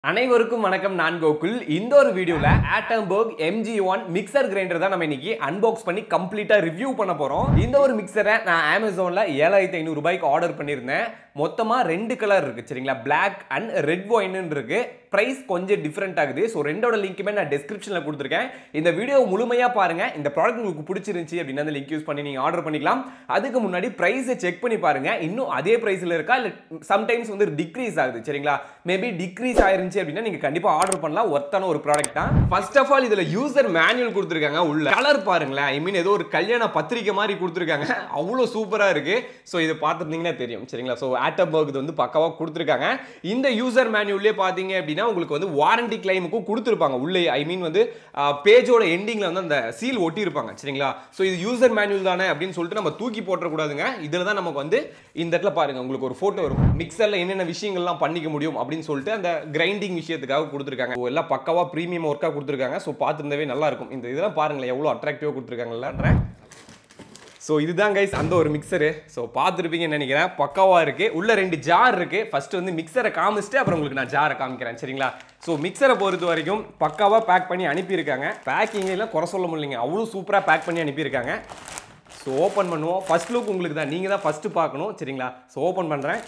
அனைவருக்கும் வணக்கம் நான் கோகுல் இந்த ஒரு வீடியோல Atomberg MG one mixer grinder தான் நம்ம இன்னைக்கு அன்பாக்ஸ் பண்ணி கம்ப்ளீட்டா ரிவ்யூ பண்ண போறோம் இந்த ஒரு மிக்சரை நான் அமேசான்ல ஏழாயிரத்தி ஐநூறு ரூபாய்க்கு ஆர்டர் பண்ணியிருந்தேன் மொத்தமா ரெண்டு கலர் இருக்கு சரிங்களா Black அண்ட் ரெட் ஒயின்னு இருக்கு பிரைஸ் கொஞ்சம் டிஃப்ரெண்ட் ஆகுது ஸோ ரெண்டோட லிங்க்குமே நான் டிஸ்கிரிப்ஷனில் கொடுத்துருக்கேன் இந்த வீடியோ முழுமையா பாருங்க இந்த ப்ராடக்ட் உங்களுக்கு பிடிச்சிருந்துச்சி அப்படின்னா அந்த லிங்க் யூஸ் பண்ணி நீங்க ஆர்டர் பண்ணிக்கலாம் அதுக்கு முன்னாடி ப்ரைஸை செக் பண்ணி பாருங்க இன்னும் அதே ப்ரைஸ்ல இருக்கா இல்லை சம்டைம்ஸ் வந்து டிக்ரீஸ் ஆகுது சரிங்களா மேபி டிக்ரீஸ் ஆயிருந்துச்சு அப்படின்னா நீங்க கண்டிப்பா ஆர்டர் பண்ணலாம் ஒர்த்தான ஒரு ப்ராடக்ட் தான் ஃபர்ஸ்ட் ஆஃப் ஆல் இதுல யூசர் மேனுவல் கொடுத்துருக்காங்க உள்ள கலர் பாருங்களேன் ஐ மீன் ஏதோ ஒரு கல்யாண பத்திரிக்கை மாதிரி கொடுத்துருக்காங்க அவ்வளோ சூப்பரா இருக்கு ஸோ இது பார்த்துருந்தீங்கன்னா தெரியும் சரிங்களா ஸோ ஆட்டபர்க் இது வந்து பக்காவா கொடுத்துருக்காங்க இந்த யூசர் மேனுவல்லே பார்த்தீங்க அப்படின்னா உங்களுக்கு வந்து வாரண்டி கிளைமுக்கும் கொடுத்துருப்பாங்க உள்ளே ஐ மீன் வந்து பேஜோட எண்டிங்ல வந்து அந்த சீல் ஒட்டியிருப்பாங்க சரிங்களா ஸோ இது யூசர் மேனுவல் தானே அப்படின்னு சொல்லிட்டு நம்ம தூக்கி போட்டுறக்கூடாதுங்க இதில் தான் நமக்கு வந்து இந்த இடத்துல பாருங்க உங்களுக்கு ஒரு ஃபோட்டோ வரும் மிக்சரில் என்னென்ன விஷயங்கள்லாம் பண்ணிக்க முடியும் அப்படின்னு சொல்லிட்டு அந்த கிரைண்டிங் விஷயத்துக்காக கொடுத்துருக்காங்க So, எல்லாம் பக்காவா ப்ரீமியம் ஒர்க்காக கொடுத்துருக்காங்க ஸோ பார்த்துருந்தவே நல்லா இருக்கும் இந்த இதெல்லாம் பாருங்களேன் எவ்வளோ அட்ராக்டிவாக கொடுத்துருக்காங்கல்ல ஸோ இதுதான் கைஸ் அந்த ஒரு மிக்சரு ஸோ பார்த்துருப்பீங்கன்னு நினைக்கிறேன் பக்காவாக இருக்குது உள்ள ரெண்டு ஜார் இருக்குது ஃபர்ஸ்ட் வந்து மிக்சரை காமிச்சிட்டு அப்புறம் உங்களுக்கு நான் ஜாரை காமிக்கிறேன் சரிங்களா ஸோ மிக்சரை பொறுத்த வரைக்கும் பக்காவாக பேக் பண்ணி அனுப்பியிருக்காங்க பேக்கிங் எல்லாம் குறை சொல்ல முடியலைங்க அவ்வளோ சூப்பராக பேக் பண்ணி அனுப்பியிருக்காங்க ஸோ ஓப்பன் பண்ணுவோம் ஃபர்ஸ்ட் லுக் உங்களுக்கு தான் நீங்கள் தான் ஃபஸ்ட்டு பார்க்கணும் சரிங்களா ஸோ ஓப்பன் பண்ணுறேன்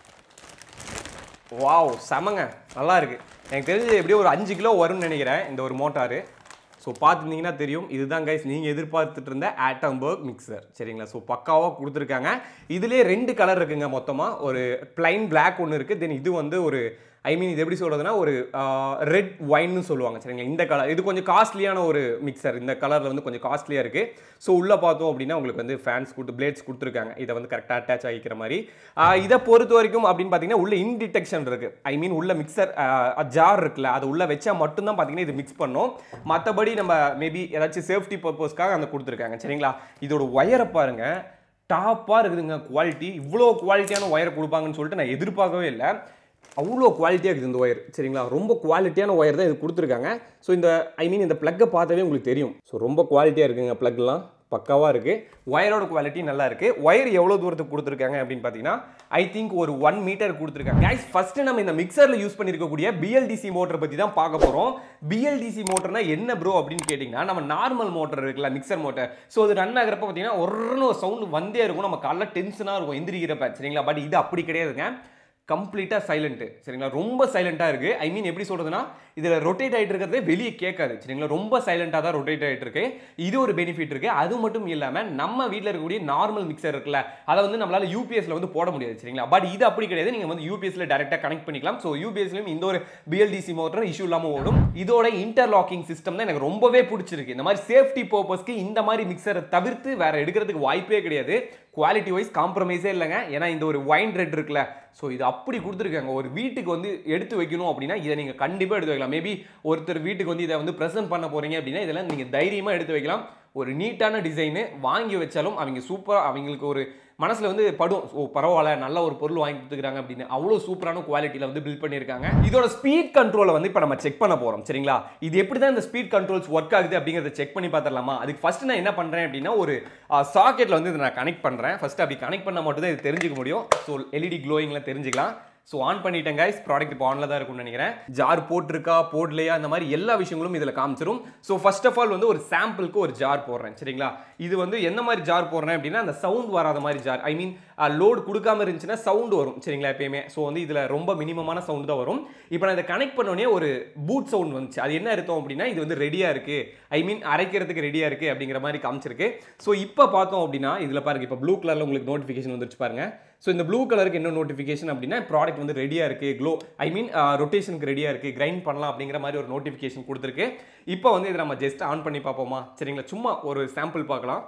வாவ் செமங்க நல்லா இருக்கு எனக்கு தெரிஞ்சு எப்படியும் ஒரு அஞ்சு கிலோ வரும்னு நினைக்கிறேன் இந்த ஒரு மோட்டாரு ஸோ பார்த்துருந்தீங்கன்னா தெரியும் இதுதான் கைஸ் நீங்கள் எதிர்பார்த்துட்டு இருந்த ஆட்டம்பர்க் மிக்சர் சரிங்களா ஸோ பக்காவாக கொடுத்துருக்காங்க இதுலேயே ரெண்டு கலர் இருக்குங்க மொத்தமாக ஒரு பிளைன் பிளாக் ஒன்று இருக்குது தென் இது வந்து ஒரு ஐ மீன் இது எப்படி சொல்கிறதுனா ஒரு ரெட் ஒயின்னு சொல்லுவாங்க சரிங்களா இந்த கலர் இது கொஞ்சம் காஸ்ட்லியான ஒரு மிக்சர் இந்த கலரில் வந்து கொஞ்சம் காஸ்ட்லியாக இருக்குது ஸோ உள்ளே பார்த்தோம் அப்படின்னா உங்களுக்கு வந்து ஃபேன்ஸ் கொடுத்து பிளேட்ஸ் கொடுத்துருக்காங்க இதை வந்து கரெக்டாக அட்டாச் ஆகிக்கிற மாதிரி ஆஹ் இதை பொறுத்த வரைக்கும் அப்படின்னு பார்த்தீங்கன்னா உள்ள இன்டிடெக்ஷன் இருக்குது ஐ மீன் உள்ள மிக்சர் ஜார் இருக்குல்ல அது உள்ள வச்சா மட்டும்தான் பார்த்தீங்கன்னா இது மிக்ஸ் பண்ணும் மற்றபடி நம்ம மேபி ஏதாச்சும் சேஃப்டி பர்பஸ்க்காக அந்த கொடுத்துருக்காங்க சரிங்களா இதோட ஒயரை பாருங்க டாப்பாக இருக்குதுங்க குவாலிட்டி இவ்வளோ குவாலிட்டியான ஒயரை கொடுப்பாங்கன்னு சொல்லிட்டு நான் எதிர்பார்க்கவே இல்லை அவ்வளோ குவாலிட்டியாக இருக்குது இந்த ஒயர் சரிங்களா ரொம்ப குவாலிட்டியான ஒயர் தான் இது கொடுத்துருக்காங்க ஸோ இந்த ஐ மீன் இந்த ப்ளக்கை பார்த்தாவே உங்களுக்கு தெரியும் ஸோ ரொம்ப குவாலிட்டியாக இருக்குங்க ப்ளக்லாம் பக்காவாக இருக்குது ஒயரோட குவாலிட்டி நல்லா இருக்குது ஒயர் எவ்வளோ தூரத்துக்கு கொடுத்துருக்காங்க அப்படின்னு பார்த்தீங்கன்னா ஐ திங்க் ஒரு ஒன் மீட்டர் கொடுத்துருக்காங்க கைஸ் ஃபஸ்ட்டு நம்ம இந்த மிக்சரில் யூஸ் பண்ணியிருக்கக்கூடிய பிஎல்டிசி மோட்டரை பற்றி தான் பார்க்க போகிறோம் பிஎல்டிசி மோட்டர்னா என்ன ப்ரோ அப்படின்னு கேட்டிங்கன்னா நம்ம நார்மல் மோட்டர் இருக்குல்ல மிக்சர் மோட்டர் ஸோ அது ரன் ஆகிறப்ப பார்த்தீங்கன்னா ஒரு சவுண்ட் வந்தே இருக்கும் நம்ம காலைல டென்ஷனாக இருக்கும் எந்திரிக்கிறப்ப சரிங்களா பட் இது அப்படி கிடையாதுங்க கம்ப்ளீட்டாக சைலண்ட்டு சரிங்களா ரொம்ப சைலண்ட்டாக இருக்குது ஐ மீன் எப்படி சொல்கிறதுனா இதில் ரொட்டேட் ஆகிட்டு இருக்கிறதே வெளியே கேட்காது சரிங்களா ரொம்ப சைலண்ட்டாக தான் ரொட்டேட் ஆகிட்டு இருக்கு இது ஒரு பெனிஃபிட் இருக்குது அது மட்டும் இல்லாமல் நம்ம வீட்டில் இருக்கக்கூடிய நார்மல் மிக்சர் இருக்குல்ல அதை வந்து நம்மளால் யூபிஎஸ்ல வந்து போட முடியாது சரிங்களா பட் இது அப்படி கிடையாது நீங்கள் வந்து யூபிஎஸ்ல டேரெக்டாக கனெக்ட் பண்ணிக்கலாம் ஸோ யூபிஎஸ்லையும் இந்த ஒரு பிஎல்டிசி மோட்டர் இஷ்யூ இல்லாமல் ஓடும் இதோட இன்டர்லாக்கிங் சிஸ்டம் தான் எனக்கு ரொம்பவே பிடிச்சிருக்கு இந்த மாதிரி சேஃப்டி பர்பஸ்க்கு இந்த மாதிரி மிக்சரை தவிர்த்து வேற எடுக்கிறதுக்கு வாய்ப்பே கிடையாது குவாலிட்டி வைஸ் காம்ப்ரமைஸே இல்லைங்க ஏன்னா இந்த ஒரு வைன் ரெட் இருக்குல்ல ஸோ இது அப்படி கொடுத்துருக்காங்க ஒரு வீட்டுக்கு வந்து எடுத்து வைக்கணும் அப்படின்னா இதை நீங்கள் கண்டிப்பாக எடுத்து வைக்கலாம் மேபி ஒருத்தர் வீட்டுக்கு வந்து இதை வந்து ப்ரெசென்ட் பண்ண போறீங்க அப்படின்னா இதெல்லாம் நீங்கள் தைரியமாக எடுத்து வைக்கலாம் ஒரு நீட்டான டிசைனு வாங்கி வச்சாலும் அவங்க சூப்பராக அவங்களுக்கு ஒரு மனசில் வந்து படும் ஓ பரவாயில்ல நல்ல ஒரு பொருள் வாங்கி கொடுத்துக்கிறாங்க அப்படின்னு அவ்வளோ சூப்பரான குவாலிட்டியில் வந்து பில்ட் பண்ணியிருக்காங்க இதோட ஸ்பீட் கண்ட்ரோலை வந்து இப்போ நம்ம செக் பண்ண போகிறோம் சரிங்களா இது எப்படி தான் இந்த ஸ்பீட் கண்ட்ரோல்ஸ் ஒர்க் ஆகுது அப்படிங்கிறத செக் பண்ணி பார்த்துடலாமா அதுக்கு ஃபர்ஸ்ட் நான் என்ன பண்ணுறேன் அப்படின்னா ஒரு சாக்கெட்டில் வந்து இதை நான் கனெக்ட் பண்ணுறேன் ஃபர்ஸ்ட் அப்படி கனெக்ட் பண்ணால் மட்டும் தான் இது தெரிஞ்சுக்க முடியும் ஸோ எல்இடி க்ளோயிங்கில் தெரிஞ்சுக்கலாம் ஸோ ஆன் பண்ணிட்டேன் கைஸ் ப்ராடக்ட் இப்போ ஆனில் தான் இருக்கும்னு நினைக்கிறேன் ஜார் போட்டிருக்கா போடலையா இந்த மாதிரி எல்லா விஷயங்களும் இதில் காமிச்சிரும் ஸோ ஃபர்ஸ்ட் ஆஃப் ஆல் வந்து ஒரு சாம்பிளுக்கு ஒரு ஜார் போடுறேன் சரிங்களா இது வந்து என்ன மாதிரி ஜார் போடுறேன் அப்படின்னா அந்த சவுண்ட் வராத மாதிரி ஜார் ஐ மீன் லோடு கொடுக்காம இருந்துச்சுன்னா சவுண்ட் வரும் சரிங்களா எப்பயுமே ஸோ வந்து இதில் ரொம்ப மினிமமான சவுண்ட் தான் வரும் இப்போ நான் இதை கனெக்ட் பண்ணோடனே ஒரு பூட் சவுண்ட் வந்துச்சு அது என்ன அர்த்தம் அப்படின்னா இது வந்து ரெடியாக இருக்குது ஐ மீன் அரைக்கிறதுக்கு ரெடியாக இருக்குது அப்படிங்கிற மாதிரி காமிச்சிருக்கு ஸோ இப்போ பார்த்தோம் அப்படின்னா இதில் பாருங்க இப்போ ப்ளூ கலரில் உங்களுக்கு நோட்டிஃபிகேஷன் வந்துருச்சு பாருங்க ஸோ இந்த ப்ளூ கலருக்கு என்ன நோட்டிஃபிகேஷன் அப்படின்னா ப்ராடக்ட் வந்து ரெடியாக இருக்குது க்ளோ ஐ மீன் ரொட்டேஷனுக்கு ரெடியாக இருக்குது கிரைண்ட் பண்ணலாம் அப்படிங்கிற மாதிரி ஒரு நோட்டிஃபிகேஷன் கொடுத்துருக்கு இப்போ வந்து இதை நம்ம ஜஸ்ட் ஆன் பண்ணி பார்ப்போமா சரிங்களா சும்மா ஒரு சாம்பிள் பார்க்கலாம்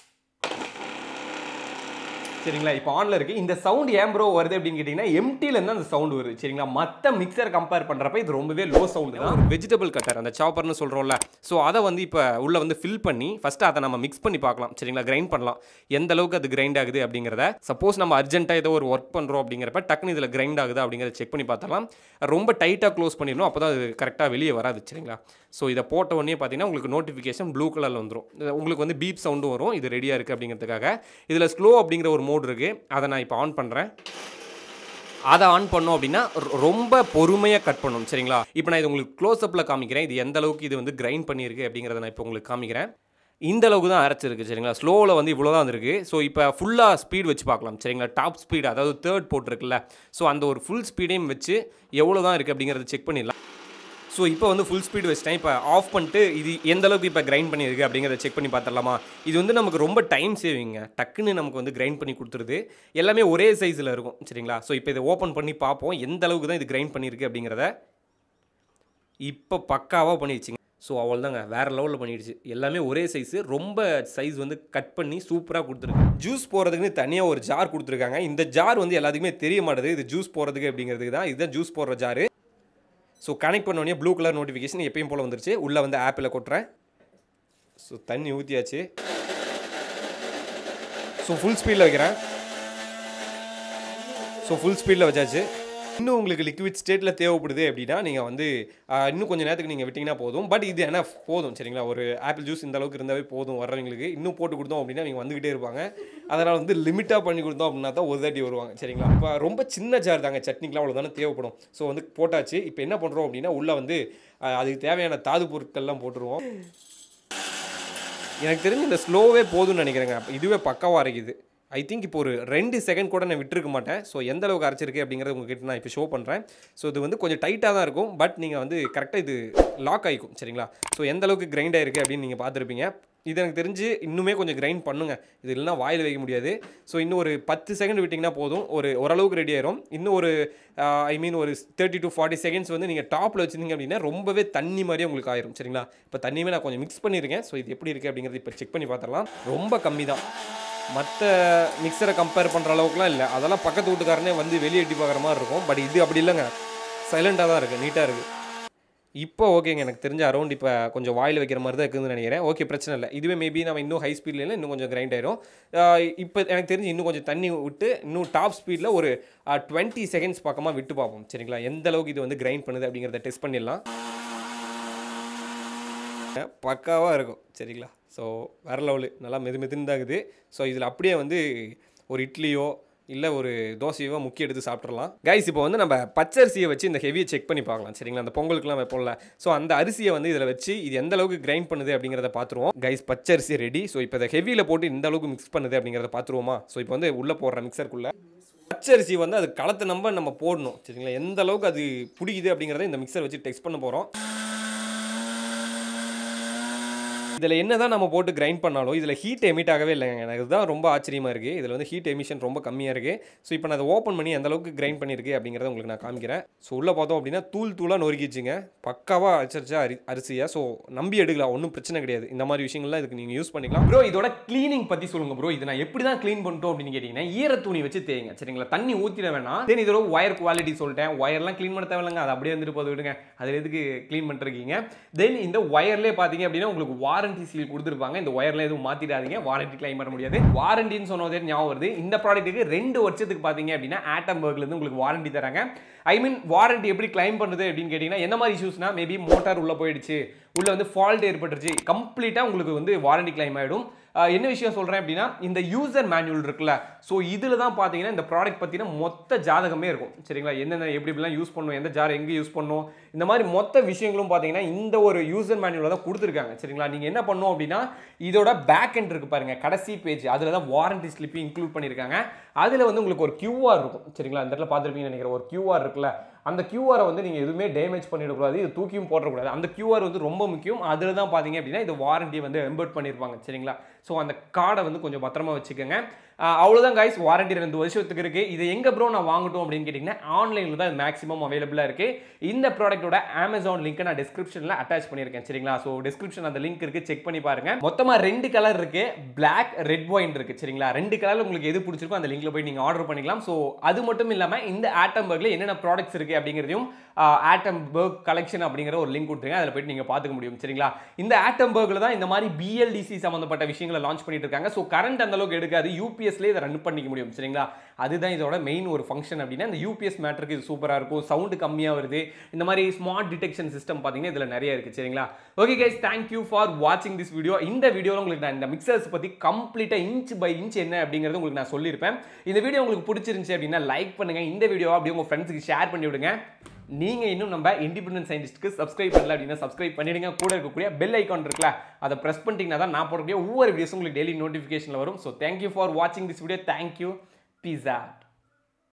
சரிங்களா இப்போ ஆன்ல இருக்கு இந்த சவுண்ட் ஏன் ப்ரோ வருது அப்படின்னு கேட்டிங்கன்னா எம்டில இருந்து அந்த சவுண்ட் வருது சரிங்களா மற்ற மிக்சர் கம்பேர் பண்றப்ப இது ரொம்பவே லோ சவுண்ட் தான் ஒரு வெஜிடபிள் கட்டர் அந்த சாப்பர்னு சொல்றோம்ல ஸோ அதை வந்து இப்போ உள்ள வந்து ஃபில் பண்ணி ஃபர்ஸ்ட் அதை நம்ம மிக்ஸ் பண்ணி பார்க்கலாம் சரிங்களா கிரைண்ட் பண்ணலாம் எந்த அளவுக்கு அது கிரைண்ட் ஆகுது அப்படிங்கிறத சப்போஸ் நம்ம அர்ஜென்ட்டாக ஏதோ ஒரு ஒர்க் பண்ணுறோம் அப்படிங்கிறப்ப டக்குனு இதில் கிரைண்ட் ஆகுது அப்படிங்கிறத செக் பண்ணி பார்த்தலாம் ரொம்ப டைட்டாக க்ளோஸ் பண்ணிடணும் அப்போ தான் அது கரெக்டாக வெளியே வராது சரிங்களா ஸோ இதை போட்ட உடனே பார்த்தீங்கன்னா உங்களுக்கு நோட்டிஃபிகேஷன் ப்ளூ கலரில் வந்துடும் உங்களுக்கு வந்து பீப் சவுண்டும் வரும் இது ரெடியாக இருக்குது அப்படிங்கிறதுக்காக இதில் ஸ்லோ அப்படிங்கிற ஒரு மோட் இருக்குது அதை நான் இப்போ ஆன் பண்ணுறேன் அதை ஆன் பண்ணோம் அப்படின்னா ரொ- ரொம்ப பொறுமையாக கட் பண்ணணும் சரிங்களா இப்போ நான் இது உங்களுக்கு க்ளோஸ்அப்பில் காமிக்கிறேன் இது எந்த அளவுக்கு இது வந்து கிரைண்ட் பண்ணியிருக்கு அப்படிங்கிறத நான் இப்போ உங்களுக்கு காமிக்கிறேன் இந்த அளவுக்கு தான் அரைச்சிருக்கு சரிங்களா ஸ்லோவில் வந்து இவ்வளோ தான் வந்திருக்கு ஸோ இப்போ ஃபுல்லாக ஸ்பீட் வச்சு பார்க்கலாம் சரிங்களா டாப் ஸ்பீட் அதாவது தேர்ட் போட்டிருக்குல்ல ஸோ அந்த ஒரு ஃபுல் ஸ்பீடையும் வச்சு எவ்வளோ தான் இருக்குது அப்படிங்கிறத செக் பண்ணிடலாம் ஸோ இப்போ வந்து ஃபுல் ஸ்பீட் வச்சிட்டேன் இப்போ ஆஃப் பண்ணிட்டு இது எந்த அளவுக்கு இப்போ கிரைண்ட் பண்ணியிருக்கு அப்படிங்கிறத செக் பண்ணி பார்த்துடலாமா இது வந்து நமக்கு ரொம்ப டைம் சேவிங்க டக்குன்னு நமக்கு வந்து கிரைண்ட் பண்ணி கொடுத்துருது எல்லாமே ஒரே சைஸில் இருக்கும் சரிங்களா ஸோ இப்போ இதை ஓப்பன் பண்ணி பார்ப்போம் எந்த அளவுக்கு தான் இது கிரைண்ட் பண்ணியிருக்கு அப்படிங்கிறத இப்போ பக்காவாக பண்ணிடுச்சுங்க ஸோ அவ்வளோதாங்க வேறு லெவலில் பண்ணிடுச்சு எல்லாமே ஒரே சைஸு ரொம்ப சைஸ் வந்து கட் பண்ணி சூப்பராக கொடுத்துருக்கு ஜூஸ் போகிறதுக்குன்னு தனியாக ஒரு ஜார் கொடுத்துருக்காங்க இந்த ஜார் வந்து எல்லாத்துக்குமே தெரிய மாட்டுது இது ஜூஸ் போகிறதுக்கு அப்படிங்கிறதுக்கு தான் இதுதான் ஜூஸ் போடுற ஜாரு ஸோ கனெக்ட் பண்ண உடனே ப்ளூ கலர் நோட்டிஃபிகேஷன் எப்பயும் போல் வந்துருச்சு உள்ளே வந்து ஆப்பில் கொட்டுறேன் ஸோ தண்ணி ஊற்றியாச்சு ஸோ ஃபுல் ஸ்பீடில் வைக்கிறேன் ஸோ ஃபுல் ஸ்பீடில் வச்சாச்சு இன்னும் உங்களுக்கு லிக்விட் ஸ்டேட்டில் தேவைப்படுது அப்படின்னா நீங்கள் வந்து ஆஹ், இன்னும் கொஞ்சம் நேரத்துக்கு நீங்கள் விட்டிங்கன்னா போதும் பட் இது என்ன போதும் சரிங்களா ஒரு ஆப்பிள் ஜூஸ் இந்த அளவுக்கு இருந்தாவே போதும் வர்றவங்களுக்கு இன்னும் போட்டு கொடுத்தோம் அப்படின்னா நீங்கள் வந்துக்கிட்டே இருப்பாங்க அதனால் வந்து லிமிட்டாக பண்ணி கொடுத்தோம் அப்படின்னா தான் ஒரு தாட்டி வருவாங்க சரிங்களா இப்போ ரொம்ப சின்ன ஜார் தாங்க சட்னிக்கெலாம் அவ்வளோதானே தேவைப்படும் ஸோ வந்து போட்டாச்சு இப்போ என்ன பண்ணுறோம் அப்படின்னா உள்ளே வந்து ஆஹ், அதுக்கு தேவையான தாது பொருட்கள்லாம் போட்டுருவோம் எனக்கு தெரிஞ்சு இந்த ஸ்லோவே போதும்னு நினைக்கிறேங்க அப்ப இதுவே பக்காவாக அரைக்குது ஐ திங்க் இப்போ ஒரு ரெண்டு செகண்ட் கூட நான் விட்டுருக்க மாட்டேன் ஸோ எந்த அளவுக்கு அரைச்சிருக்கு அப்படிங்கிறத உங்ககிட்ட நான் இப்போ ஷோ பண்ணுறேன் ஸோ இது வந்து கொஞ்சம் டைட்டாக தான் இருக்கும் பட் நீங்கள் வந்து கரெக்டாக இது லாக் ஆகிக்கும் சரிங்களா ஸோ எந்த அளவுக்கு கிரைண்ட் ஆயிருக்கு அப்படின்னு நீங்கள் பார்த்துருப்பீங்க இது எனக்கு தெரிஞ்சு இன்னுமே கொஞ்சம் கிரைண்ட் பண்ணுங்க இது இல்லைனா வாயில் வைக்க முடியாது ஸோ இன்னும் ஒரு பத்து செகண்ட் விட்டிங்கன்னா போதும் ஒரு ஓரளவுக்கு ரெடி ஆயிரும் இன்னும் ஒரு ஐ மீன் ஒரு தேர்ட்டி டு ஃபார்ட்டி செகண்ட்ஸ் வந்து நீங்கள் டாப்பில் வச்சிருந்தீங்க அப்படின்னா ரொம்பவே தண்ணி மாதிரியே உங்களுக்கு ஆயிரும் சரிங்களா இப்போ தண்ணியுமே நான் கொஞ்சம் மிக்ஸ் பண்ணியிருக்கேன் ஸோ இது எப்படி இருக்குது அப்படிங்கிறது இப்போ செக் பண்ணி பார்த்துடலாம் ரொம்ப கம்மி தான் மற்ற மிக்சரை கம்பேர் பண்ணுற அளவுக்குலாம் இல்லை அதெல்லாம் பக்கத்து வீட்டுக்காரனே வந்து வெளியே எட்டி பார்க்குற மாதிரி இருக்கும் பட் இது அப்படி இல்லைங்க சைலண்டாக தான் இருக்குது நீட்டாக இருக்குது இப்போ ஓகேங்க எனக்கு தெரிஞ்ச அரௌண்ட் இப்போ கொஞ்சம் வாயில் வைக்கிற மாதிரி தான் இருக்குதுன்னு நினைக்கிறேன் ஓகே பிரச்சனை இல்லை இதுவே மேபி நம்ம இன்னும் ஹை ஸ்பீடில் இல்லை இன்னும் கொஞ்சம் கிரைண்ட் ஆயிரும் ஆஹ் இப்போ எனக்கு தெரிஞ்சு இன்னும் கொஞ்சம் தண்ணி விட்டு இன்னும் டாப் ஸ்பீடில் ஒரு டுவெண்ட்டி செகண்ட்ஸ் பக்கமாக விட்டு பார்ப்போம் சரிங்களா எந்த அளவுக்கு இது வந்து கிரைண்ட் பண்ணுது அப்படிங்கிறத டெஸ்ட் பண்ணிடலாம் பக்காவாக இருக்கும் சரிங்களா ஸோ வேற லெவலு நல்லா மெது மெதுன்னு தான் இருக்குது ஸோ இதில் அப்படியே வந்து ஒரு இட்லியோ இல்லை ஒரு தோசையோ முக்கிய எடுத்து சாப்பிட்றலாம் கைஸ் இப்போ வந்து நம்ம பச்சரிசியை வச்சு இந்த ஹெவியை செக் பண்ணி பார்க்கலாம் சரிங்களா அந்த பொங்கலுக்குலாம் வைப்போம்ல ஸோ அந்த அரிசியை வந்து இதில் வச்சு இது எந்த அளவுக்கு கிரைண்ட் பண்ணுது அப்படிங்கிறத பார்த்துருவோம் கைஸ் பச்சரிசி ரெடி ஸோ இப்போ இதை ஹெவியில் போட்டு இந்த அளவுக்கு மிக்ஸ் பண்ணுது அப்படிங்கிறத பார்த்துருவோமா ஸோ இப்போ வந்து உள்ளே போடுற மிக்சருக்குள்ளே பச்சரிசி வந்து அது களத்தை நம்ப நம்ம போடணும் சரிங்களா எந்த அளவுக்கு அது பிடிக்குது அப்படிங்கிறத இந்த மிக்சர் வச்சு டெஸ்ட் பண்ண போகிறோம் இதில் என்ன தான் நம்ம போட்டு கிரைண்ட் பண்ணாலும் இதில் ஹீட் எமிட் ஆகவே இல்லைங்க எனக்கு இதுதான் ரொம்ப ஆச்சரியமாக இருக்குது இதில் வந்து ஹீட் எமிஷன் ரொம்ப கம்மியாக இருக்குது ஸோ இப்போ நான் அதை ஓப்பன் பண்ணி எந்த அளவுக்கு கிரைண்ட் பண்ணியிருக்கு அப்படிங்கிறத உங்களுக்கு நான் காமிக்கிறேன் ஸோ உள்ளே பார்த்தோம் அப்படின்னா தூள் தூளாக நொறுக்கிச்சுங்க பக்காவாக அரிச்சரிச்சா அரி அரிசியாக ஸோ நம்பி எடுக்கலாம் ஒன்றும் பிரச்சனை கிடையாது இந்த மாதிரி விஷயங்கள்லாம் இதுக்கு நீங்கள் யூஸ் பண்ணிக்கலாம் ப்ரோ இதோட க்ளீனிங் பற்றி சொல்லுங்கள் ப்ரோ இது நான் எப்படி தான் க்ளீன் பண்ணிட்டோம் அப்படின்னு கேட்டிங்கன்னா ஈர துணி வச்சு தேய்ங்க சரிங்களா தண்ணி ஊற்றிட வேணாம் தென் இதோட ஒயர் குவாலிட்டி சொல்லிட்டேன் ஒயர்லாம் க்ளீன் பண்ண தேவையில்லைங்க அது அப்படியே வந்துட்டு போது விடுங்க அதில் எதுக்கு க்ளீன் பண்ணிருக்கீங்க தென் இந்த ஒயர்லேயே பார்த்தீங்க அப்படின்னா உங்களுக்கு வாரண்டி சீல் கொடுத்துருப்பாங்க இந்த ஒயர்ல எதுவும் மாற்றிடாதீங்க வாரண்டி கிளைம் பண்ண முடியாது வாரண்டின்னு சொன்னதே ஞாபகம் வருது இந்த ப்ராடக்ட்டுக்கு ரெண்டு வருஷத்துக்கு பார்த்தீங்க அப்படின்னா ஆட்டம்பர்க்லேருந்து உங்களுக்கு வாரண்டி தராங்க ஐ மீன் வாரண்டி எப்படி கிளைம் பண்ணுறது அப்படின்னு கேட்டிங்கன்னா என்ன மாதிரி இஷ்யூஸ்னா மேபி மோட்டார் உள்ளே போயிடுச்சு உள்ளே வந்து ஃபால்ட் ஏற்பட்டுருச்சு கம்ப்ளீட்டாக உங்களுக்கு வந்து வாரண்டி கிளைம் ஆகிடும் ஆஹ் என்ன விஷயம் சொல்கிறேன் அப்படின்னா இந்த யூசர் மேனுவல் இருக்குல்ல ஸோ இதில் தான் பார்த்தீங்கன்னா இந்த ப்ராடக்ட் பற்றின மொத்த ஜாதகமே இருக்கும் சரிங்களா என்னென்ன எப்படி எப்படிலாம் யூஸ் பண்ணணும் எந்த ஜார் எங்கே யூஸ் பண்ணணும் இந்த மாதிரி மொத்த விஷயங்களும் பார்த்தீங்கன்னா இந்த ஒரு யூசர் மேனுவலில் தான் கொடுத்துருக்காங்க சரிங்களா நீங்கள் என்ன பண்ணணும் அப்படின்னா இதோட பேக் எண்ட் இருக்கு பாருங்க கடைசி பேஜ் அதில் தான் வாரண்டி ஸ்லிப்பி இன்க்ளூட் பண்ணியிருக்காங்க அதில் வந்து உங்களுக்கு ஒரு QR இருக்கும் சரிங்களா இந்த இடத்துல பார்த்துருப்பீங்கன்னு நினைக்கிறேன் ஒரு QR இருக்குல்ல அந்த கியூஆரை வந்து நீங்கள் எதுவுமே டேமேஜ் பண்ணிடக்கூடாது இது தூக்கியும் போடக்கூடாது அந்த கியூஆர் வந்து ரொம்ப முக்கியம் அதில் தான் பார்த்தீங்க அப்படின்னா இது வாரண்டி வந்து எம்பர்ட் பண்ணியிருப்பாங்க சரிங்களா ஸோ அந்த கார்டை வந்து கொஞ்சம் பத்திரமா வச்சுக்கோங்க ஆஹ் அவ்வளவுதான் கைஸ் வாரண்டி ரெண்டு வருஷத்துக்கு இருக்கு இது எங்க ப்ரோ நான் வாங்கட்டும் அப்படின்னு கேட்டிங்கன்னா ஆன்லைனில் தான் மேக்ஸிமம் அவைலபிளாக இருக்கு இந்த ப்ராடக்ட்டோட அமேசான் லிங்க் நான் டிஸ்கிரிப்ஷனில் அட்டாச் பண்ணியிருக்கேன் சரிங்களா ஸோ டிஸ்கிரிப்ஷன் அந்த லிங்க் இருக்கு செக் பண்ணி பாருங்க மொத்தமாக ரெண்டு கலர் இருக்கு Black ரெட் ஒயின் இருக்கு சரிங்களா ரெண்டு கலர்ல உங்களுக்கு எது பிடிச்சிருக்கோ அந்த லிங்க்ல போய் நீங்க ஆர்டர் பண்ணிக்கலாம் ஸோ அது மட்டும் இல்லாம இந்த ஆட்டம்பர்க்ல என்னென்ன ப்ராடக்ட்ஸ் இருக்கு அப்படிங்கிறதையும் ஆட்டம்பர்க் கலெக்ஷன் அப்படிங்கிற ஒரு லிங்க் கொடுத்துருங்க அதில் போயிட்டு நீங்க பார்த்துக்க முடியும் சரிங்களா இந்த ஆட்டம்பர்க்ல தான் இந்த மாதிரி பிஎல்டிசி சம்பந்தப்பட்ட விஷயங்களை லான்ச் பண்ணிட்டு இருக்காங்க ஸோ கரண்ட் அந்த அளவுக்கு எடுக்காது யூபிஎஸ் யூபிஎஸ்லேயே இதை ரன் பண்ணிக்க முடியும் சரிங்களா அதுதான் இதோட மெயின் ஒரு ஃபங்க்ஷன் அப்படின்னா இந்த யூபிஎஸ் மேட்டருக்கு இது சூப்பராக இருக்கும் சவுண்டு கம்மியாக வருது இந்த மாதிரி ஸ்மார்ட் டிடெக்ஷன் சிஸ்டம் பார்த்தீங்கன்னா இதில் நிறைய இருக்குது சரிங்களா ஓகே கைஸ் தேங்க்யூ ஃபார் வாட்சிங் திஸ் வீடியோ இந்த வீடியோவில் உங்களுக்கு நான் இந்த மிக்சர்ஸ் பற்றி கம்ப்ளீட்டாக இன்ச் பை இன்ச் என்ன அப்படிங்கிறது உங்களுக்கு நான் சொல்லியிருப்பேன் இந்த வீடியோ உங்களுக்கு பிடிச்சிருந்துச்சு அப்படின்னா லைக் பண்ணுங்கள் இந்த வீடியோ அப்படியே உங்கள் ஃப்ரெண்ட்ஸுக்கு ஷேர் பண்ணி விடுங்க நீங்கள் இன்னும் நம்ம இண்டிபெண்டன்ட் சயின்டிஸ்ட்க்கு சப்ஸ்கிரைப் பண்ணல அப்படின்னா சப்ஸ்கிரைப் பண்ணிடுங்க கூட இருக்கக்கூடிய பெல் ஐக்கான் இருக்குல்ல அதை ப்ரெஸ் பண்ணிட்டீங்கன்னா தான் நான் போடக்கூடிய ஒவ்வொரு வீடியோஸும் உங்களுக்கு டெய்லி நோட்டிஃபிகேஷனில் வரும் ஸோ தேங்க்யூ ஃபார் வாட்சிங் திஸ் வீடியோ தேங்க்யூ பீஸ்